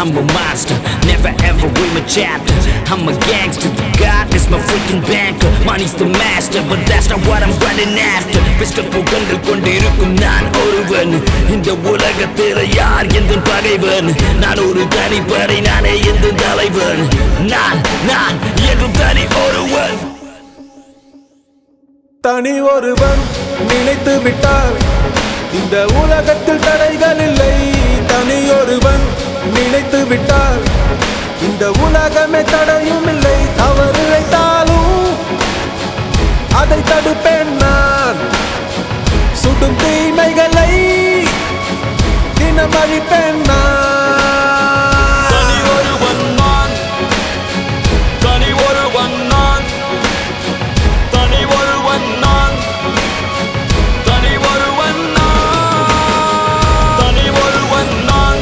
I'm a monster. Never ever read my chapter. I'm a gangster. God is my freaking banker. Money's the master, but that's not what I'm running after. பெஸ்ட புகழ்ந்து கொண்டிருக்கும் நான் ஒருவன் இந்த உலகத்தில் யார் எந்த பகைவன் நான் ஒரு தனிப்படை நானே எந்த தலைவன் நான் நான் என்று தனி ஒருவன் தனி ஒருவன் நினைத்து விட்டால் இந்த உலகத்தில் தடைகள் இல்லை தனி ஒருவன் நினைத்து விட்டால் இந்த உலகமே தடையும் இல்லை தவறு இழைத்தாலும் அதை தடுப்பேன் நான் சுடும் தீமைகளை தினம் அழிப்பேன் நான் தனி ஒருவன் நான் தனி ஒருவன் நான் தனி ஒருவன் நான் தனி ஒருவன் நான் தனி ஒருவன் நான்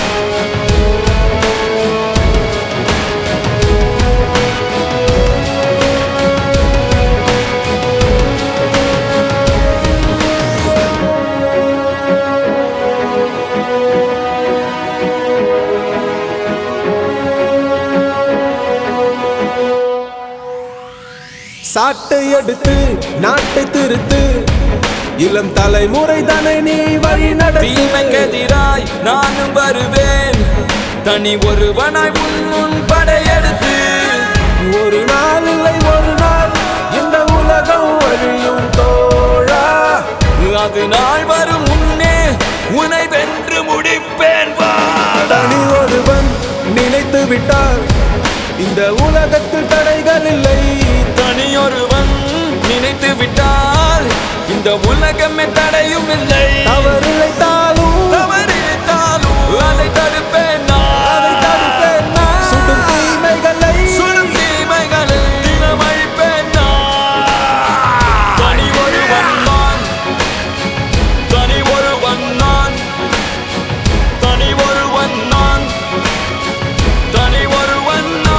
சாட்டை எடுத்து நாட்டை திருத்து இளம் தலைமுறை தானே நீ வழி நடத்து தீமைக்கெதிராய் நானும் வருவேன் தனி ஒருவனாய் உன் முன் படையெடுத்து ஒரு நாள் இல்லை ஒரு நாள் இந்த உலகம் வழியும் தோழா அது நாள் வரும் முன்னே உனை வென்று முடிப்பேன் வாடா தனி ஒருவன் நினைத்து விட்டால் இந்த உலகத்தில் தடைகள் இல்லை தனியொருவன் நினைத்து விட்டால் இந்த உலகமே தடையும் இல்லை தவறு இழைத்தாலும் தவறிட்டாலும் அதை தடுப்பேன் நான். அதை தடுப்பேன் நான். சுடும் தீமைகளை சுடும் தீமைகளை தினம் அழிப்பேன் நான். தனி ஒருவன் நான். தனி ஒருவன் நான். தனி ஒருவன் நான். தனி ஒருவன் நான்.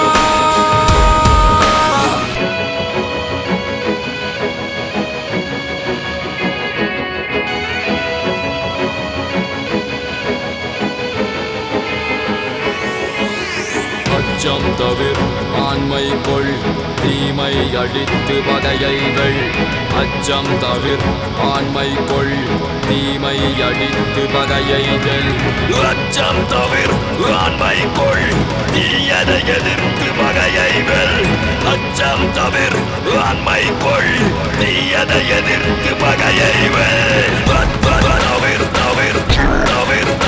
அச்சம் தவிர ஆண்மை கொள் தீமை அழித்து பகையைகள் அச்சம் தவிர ஆண்மை கொள் தீமை அழித்து பகையைகள் அச்சம் தவிர ஆண்மை கொள் தீயதை எதிர்த்து பகையைகள் அச்சம் தவிர ஆண்மை கொள் தீயதை எதிர்த்து பகையைகள் தவிர தவிர தவிர